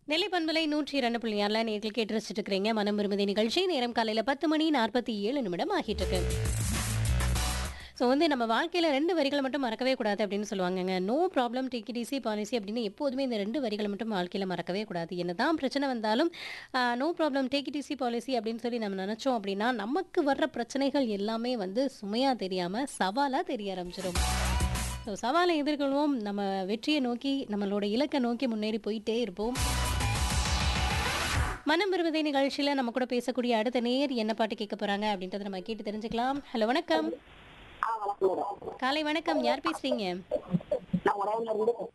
நெல்லை பண்பலை நூற்றி இரண்டு புள்ளி ஆறுல நேர்கள் கேட்டு ரசிச்சுட்டு இருக்கிறீங்க மனம் விரும்புதி நிகழ்ச்சி நேரம் காலையில பத்து மணி நாற்பத்தி ஏழு நிமிடம் ஆகிட்டு இருக்கு ஸோ வந்து நம்ம வாழ்க்கையில் ரெண்டு வரிகளை மட்டும் மறக்கவே கூடாது அப்படின்னு சொல்லுவாங்கங்க நோ ப்ராப்ளம் டிகிடிசி பாலிசி அப்படின்னு எப்போதுமே இந்த ரெண்டு வரிகளை மட்டும் வாழ்க்கையில் மறக்கவே கூடாது என்னதான் பிரச்சனை வந்தாலும் நோ ப்ராப்ளம் டிகிடிசி பாலிசி அப்படின்னு சொல்லி நம்ம நினச்சோம் அப்படின்னா நமக்கு வர்ற பிரச்சனைகள் எல்லாமே வந்து சுமையாக தெரியாமல் சவாலாக தெரிய ஆரம்பிச்சிடும் ஸோ சவாலை எதிர்கொள்வோம் நம்ம வெற்றியை நோக்கி நம்மளோட இலக்கை நோக்கி முன்னேறி போயிட்டே இருப்போம் மனம் விரும்புதே நிகழ்ச்சியில் நம்ம கூட பேசக்கூடிய அடுத்த நேர் என்ன பாட்டு கேட்க போறாங்க அப்படின்றத நம்ம கேட்டு தெரிஞ்சுக்கலாம் ஹலோ வணக்கம் ஆ வணக்கம் மேடம் காலை வணக்கம் யார் பேசுறீங்க நான் உடையில இருந்து